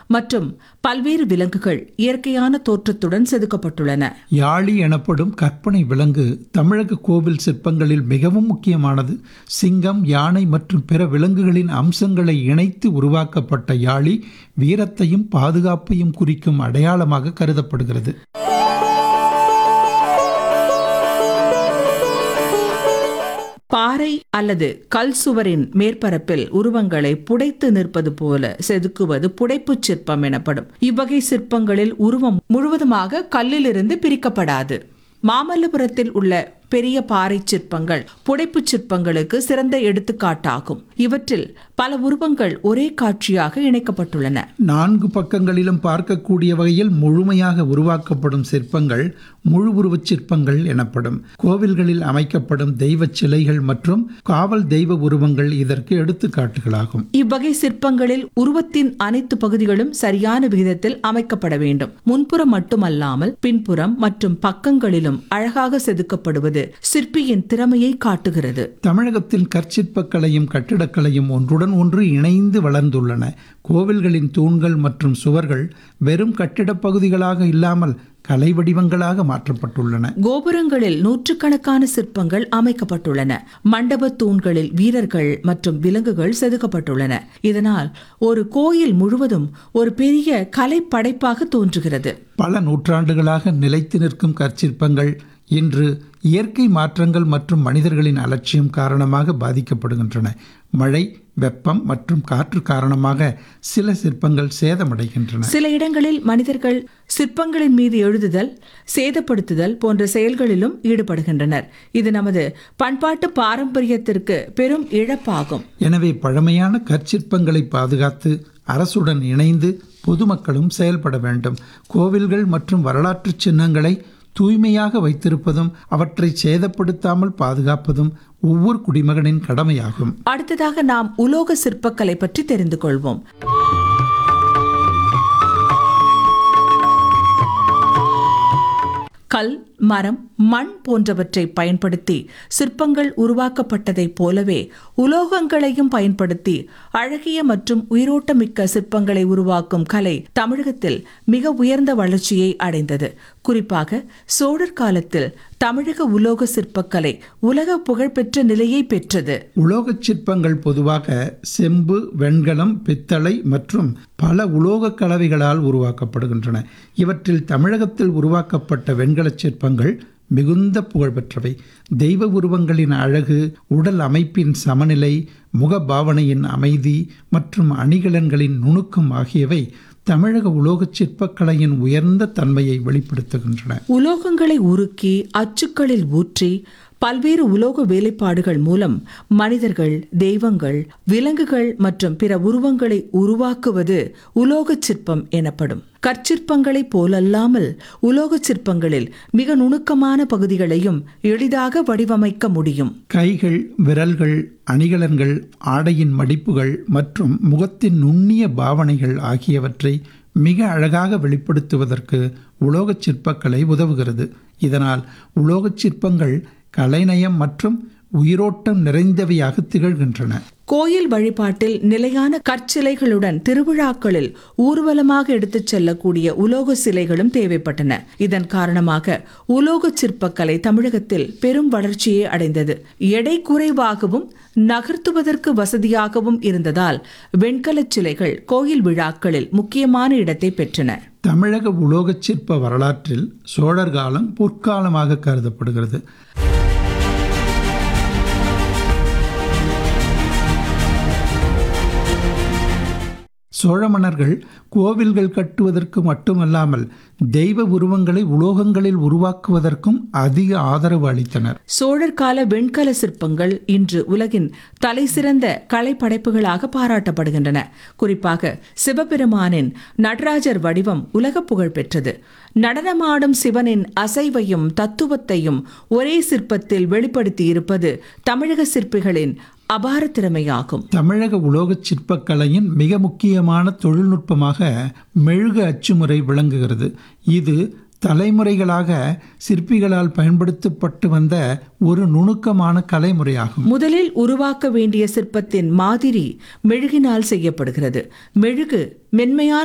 மற்றும் பல்வேறு விலங்குகள் இயற்கையான தோற்றத்துடன் செதுக்கப்பட்டுள்ளன யாழி எனப்படும் கற்பனை விலங்கு தமிழக கோவில் சிற்பங்களில் மிகவும் முக்கியமானது சிங்கம் யானை மற்றும் பிற விலங்குகளின் அம்சங்களை இணைத்து உருவாக்கப்பட்ட யாழி வீரத்தையும் பாதுகாப்பையும் குறிக்கும் அடையாளமாக கருதப்படுகிறது பாறை அல்லது கல் சுவரின் மேற்பரப்பில் உருவங்களை புடைத்து நிற்பது போல செதுக்குவது புடைப்புச் சிற்பம் எனப்படும் இவ்வகை சிற்பங்களில் உருவம் முழுவதுமாக கல்லிலிருந்து பிரிக்கப்படாது மாமல்லபுரத்தில் உள்ள பெரிய பாறை சிற்பங்கள் புடைப்புச் சிற்பங்களுக்கு சிறந்த எடுத்துக்காட்டாகும் இவற்றில் பல உருவங்கள் ஒரே காட்சியாக இணைக்கப்பட்டுள்ளன நான்கு பக்கங்களிலும் பார்க்கக்கூடிய வகையில் முழுமையாக உருவாக்கப்படும் சிற்பங்கள் முழு உருவச் சிற்பங்கள் எனப்படும் கோவில்களில் அமைக்கப்படும் தெய்வச் சிலைகள் மற்றும் காவல் தெய்வ உருவங்கள் இதற்கு எடுத்துக்காட்டுகளாகும் இவ்வகை சிற்பங்களில் உருவத்தின் அனைத்து பகுதிகளும் சரியான விகிதத்தில் அமைக்கப்பட வேண்டும் முன்புறம் மட்டுமல்லாமல் பின்புறம் மற்றும் பக்கங்களிலும் அழகாக செதுக்கப்படுவது சிற்பியின் திறமையை காட்டுகிறது தமிழகத்தில் கற்சிற்பக்கலையும் கட்டிடக்கலையும் ஒன்றுடன் ஒன்று இணைந்து வளர்ந்துள்ளன கோவில்களின் தூண்கள் மற்றும் சுவர்கள் வெறும் கட்டிடப் பகுதிகளாக இல்லாமல் கலை வடிவங்களாக மாற்றப்பட்டுள்ளன கோபுரங்களில் நூற்றுக்கணக்கான சிற்பங்கள் அமைக்கப்பட்டுள்ளன மண்டப தூண்களில் வீரர்கள் மற்றும் விலங்குகள் செதுக்கப்பட்டுள்ளன இதனால் ஒரு கோயில் முழுவதும் ஒரு பெரிய கலை படைப்பாக தோன்றுகிறது பல நூற்றாண்டுகளாக நிலைத்து நிற்கும் கற்சிற்பங்கள் இன்று இயற்கை மாற்றங்கள் மற்றும் மனிதர்களின் அலட்சியம் காரணமாக பாதிக்கப்படுகின்றன மழை வெப்பம் மற்றும் காற்று காரணமாக சில சிற்பங்கள் சேதமடைகின்றன சில இடங்களில் மனிதர்கள் சிற்பங்களின் மீது எழுதுதல் சேதப்படுத்துதல் போன்ற செயல்களிலும் ஈடுபடுகின்றனர் இது நமது பண்பாட்டு பாரம்பரியத்திற்கு பெரும் இழப்பாகும் எனவே பழமையான கற்சிற்பங்களை பாதுகாத்து அரசுடன் இணைந்து பொதுமக்களும் செயல்பட வேண்டும் கோவில்கள் மற்றும் வரலாற்று சின்னங்களை தூய்மையாக வைத்திருப்பதும் அவற்றை சேதப்படுத்தாமல் பாதுகாப்பதும் ஒவ்வொரு குடிமகனின் கடமையாகும் அடுத்ததாக நாம் உலோக சிற்பக்கலை பற்றி தெரிந்து கொள்வோம் கல் மரம் மண் போன்றவற்றை பயன்படுத்தி சிற்பங்கள் உருவாக்கப்பட்டதைப் போலவே உலோகங்களையும் பயன்படுத்தி அழகிய மற்றும் உயிரோட்டமிக்க சிற்பங்களை உருவாக்கும் கலை தமிழகத்தில் மிக உயர்ந்த வளர்ச்சியை அடைந்தது குறிப்பாக சோழர் காலத்தில் தமிழக உலோக சிற்பக்கலை உலக புகழ்பெற்ற நிலையை பெற்றது உலோகச் சிற்பங்கள் பொதுவாக செம்பு வெண்கலம் பித்தளை மற்றும் பல உலோகக் கலவைகளால் உருவாக்கப்படுகின்றன இவற்றில் தமிழகத்தில் உருவாக்கப்பட்ட வெண்கலச் சிற்பங்கள் மிகுந்த புகழ்பெற்றவை தெய்வ உருவங்களின் அழகு உடல் அமைப்பின் சமநிலை முகபாவனையின் அமைதி மற்றும் அணிகலன்களின் நுணுக்கம் ஆகியவை தமிழக உலோகச் சிற்பக்கலையின் உயர்ந்த தன்மையை வெளிப்படுத்துகின்றன உலோகங்களை உருக்கி அச்சுக்களில் ஊற்றி பல்வேறு உலோக வேலைப்பாடுகள் மூலம் மனிதர்கள் தெய்வங்கள் விலங்குகள் மற்றும் பிற உருவங்களை உருவாக்குவது உலோகச் சிற்பம் எனப்படும் கற்சிற்பங்களைப் போலல்லாமல் உலோகச் சிற்பங்களில் மிக நுணுக்கமான பகுதிகளையும் எளிதாக வடிவமைக்க முடியும் கைகள் விரல்கள் அணிகலன்கள் ஆடையின் மடிப்புகள் மற்றும் முகத்தின் நுண்ணிய பாவனைகள் ஆகியவற்றை மிக அழகாக வெளிப்படுத்துவதற்கு உலோகச் சிற்பக்கலை உதவுகிறது இதனால் உலோகச் சிற்பங்கள் கலைநயம் மற்றும் உயிரோட்டம் நிறைந்தவையாக திகழ்கின்றன கோயில் வழிபாட்டில் நிலையான கற்சிலைகளுடன் திருவிழாக்களில் ஊர்வலமாக எடுத்துச் செல்லக்கூடிய உலோக சிலைகளும் தேவைப்பட்டன இதன் காரணமாக உலோக சிற்பக்கலை தமிழகத்தில் பெரும் வளர்ச்சியை அடைந்தது எடை குறைவாகவும் நகர்த்துவதற்கு வசதியாகவும் இருந்ததால் வெண்கலச் சிலைகள் கோயில் விழாக்களில் முக்கியமான இடத்தை பெற்றன தமிழக உலோகச் சிற்ப வரலாற்றில் சோழர் காலம் பொற்காலமாக கருதப்படுகிறது சோழ மன்னர்கள் கோவில்கள் கட்டுவதற்கு மட்டுமல்லாமல் தெய்வ உருவங்களை உலோகங்களில் உருவாக்குவதற்கும் அதிக ஆதரவு அளித்தனர் சோழர் கால வெண்கல சிற்பங்கள் இன்று உலகின் தலைசிறந்த கலைப்படைப்புகளாக பாராட்டப்படுகின்றன குறிப்பாக சிவபெருமானின் நடராஜர் வடிவம் உலக புகழ் பெற்றது நடனமாடும் சிவனின் அசைவையும் தத்துவத்தையும் ஒரே சிற்பத்தில் வெளிப்படுத்தி இருப்பது தமிழக சிற்பிகளின் அபார திறமையாகும் தமிழக உலோகச் சிற்பக்கலையின் மிக முக்கியமான தொழில்நுட்பமாக மெழுகு அச்சுமுறை விளங்குகிறது இது தலைமுறைகளாக சிற்பிகளால் பயன்படுத்தப்பட்டு வந்த ஒரு நுணுக்கமான கலைமுறையாகும் முதலில் உருவாக்க வேண்டிய சிற்பத்தின் மாதிரி மெழுகினால் செய்யப்படுகிறது மெழுகு மென்மையான